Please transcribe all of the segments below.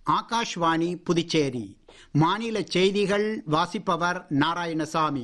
ஆகாஷ்வாணி புதுச்சேரி மாநில செய்திகள் வாசிப்பவர் நாராயணசாமி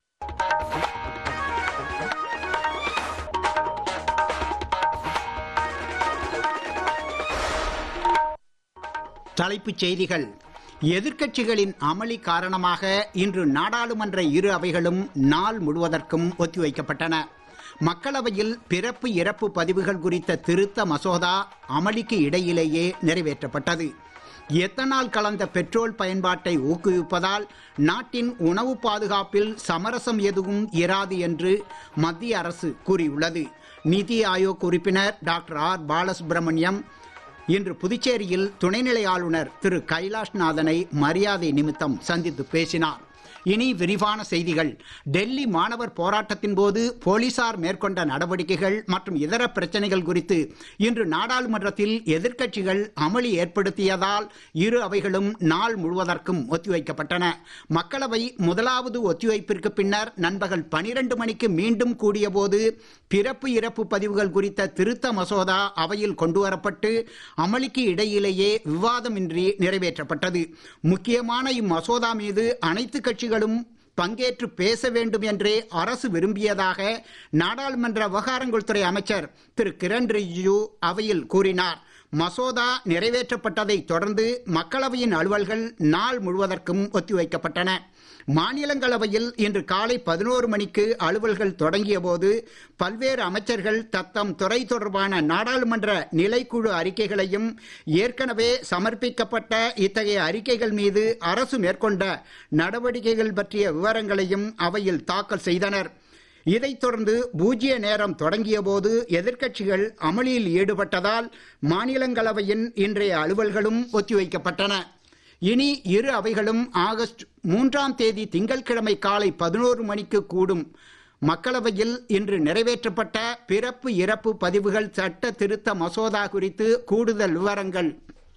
தலைப்புச் செய்திகள் எதிர்க்கட்சிகளின் அமளி காரணமாக இன்று நாடாளுமன்ற இரு அவைகளும் நாள் முழுவதற்கும் ஒத்திவைக்கப்பட்டன மக்களவையில் பிறப்பு இறப்பு பதிவுகள் குறித்த திருத்த மசோதா அமளிக்கு இடையிலேயே நிறைவேற்றப்பட்டது எத்தனால் கலந்த பெட்ரோல் பயன்பாட்டை ஊக்குவிப்பதால் நாட்டின் உணவு பாதுகாப்பில் சமரசம் எதுவும் இராது என்று மத்திய அரசு கூறியுள்ளது நிதி ஆயோக் உறுப்பினர் டாக்டர் ஆர் பாலசுப்ரமணியம் இன்று புதுச்சேரியில் துணைநிலை ஆளுநர் திரு கைலாஷ்நாதனை மரியாதை நிமித்தம் சந்தித்து பேசினார் இனி விரிவான செய்திகள் டெல்லி மாணவர் போராட்டத்தின் போது போலீசார் மேற்கொண்ட நடவடிக்கைகள் மற்றும் இதர பிரச்சனைகள் குறித்து இன்று நாடாளுமன்றத்தில் எதிர்க்கட்சிகள் அமளி ஏற்படுத்தியதால் இரு அவைகளும் நாள் முழுவதற்கும் ஒத்திவைக்கப்பட்டன மக்களவை முதலாவது ஒத்திவைப்பிற்கு பின்னர் நண்பகல் பனிரெண்டு மணிக்கு மீண்டும் கூடியபோது பிறப்பு இறப்பு பதிவுகள் குறித்த திருத்த மசோதா அவையில் கொண்டுவரப்பட்டு அமளிக்கு இடையிலேயே விவாதமின்றி நிறைவேற்றப்பட்டது முக்கியமான இம்மசோதா மீது அனைத்து கட்சிகளும் பங்கேற்று பேச வேண்டும் என்றே அரசு விரும்பியதாக நாடாளுமன்ற விவகாரங்கள் துறை அமைச்சர் திரு கிரண் ரிஜிஜு அவையில் கூறினார் மசோதா நிறைவேற்றப்பட்டதை தொடர்ந்து மக்களவையின் அலுவல்கள் நாள் முழுவதற்கும் ஒத்திவைக்கப்பட்டன மாநிலங்களவையில் இன்று காலை பதினோரு மணிக்கு அலுவல்கள் தொடங்கிய போது பல்வேறு அமைச்சர்கள் தத்தம் துறை தொடர்பான நாடாளுமன்ற நிலைக்குழு அறிக்கைகளையும் ஏற்கனவே சமர்ப்பிக்கப்பட்ட இத்தகைய அறிக்கைகள் மீது அரசு மேற்கொண்ட நடவடிக்கைகள் பற்றிய விவரங்களையும் அவையில் தாக்கல் செய்தனர் இதைத் தொடர்ந்து பூஜ்ய நேரம் தொடங்கிய போது எதிர்க்கட்சிகள் அமளியில் ஈடுபட்டதால் மாநிலங்களவையின் இன்றைய அலுவல்களும் ஒத்திவைக்கப்பட்டன இனி இரு அவைகளும் ஆகஸ்ட் மூன்றாம் தேதி திங்கட்கிழமை காலை பதினோரு மணிக்கு கூடும் மக்களவையில் இன்று நிறைவேற்றப்பட்ட பிறப்பு இறப்பு பதிவுகள் சட்ட திருத்த மசோதா குறித்து கூடுதல் விவரங்கள்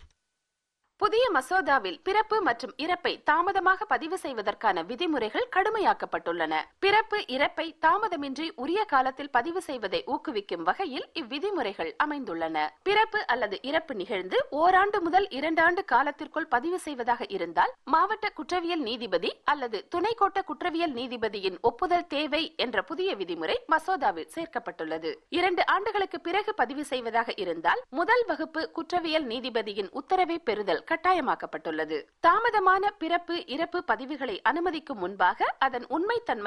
புதிய மசோதாவில் பிறப்பு மற்றும் இறப்பை தாமதமாக பதிவு செய்வதற்கான விதிமுறைகள் கடுமையாக்கப்பட்டுள்ளன பிறப்பு இறப்பை தாமதமின்றி உரிய காலத்தில் பதிவு செய்வதை ஊக்குவிக்கும் வகையில் இவ்விதிமுறைகள் அமைந்துள்ளன பிறப்பு அல்லது இறப்பு நிகழ்ந்து ஓராண்டு முதல் இரண்டாண்டு காலத்திற்குள் பதிவு செய்வதாக இருந்தால் மாவட்ட குற்றவியல் நீதிபதி அல்லது துணை கோட்ட குற்றவியல் நீதிபதியின் ஒப்புதல் தேவை என்ற புதிய விதிமுறை மசோதாவில் சேர்க்கப்பட்டுள்ளது இரண்டு ஆண்டுகளுக்கு பிறகு பதிவு செய்வதாக இருந்தால் முதல் வகுப்பு குற்றவியல் நீதிபதியின் உத்தரவை பெறுதல் கட்டாயமாக்கப்பட்டுள்ளது தாமதமான பிறப்பு இறப்பு பதிவுகளை அனுமதிக்கும் முன்பாக அதன் உண்மைத்தன்மை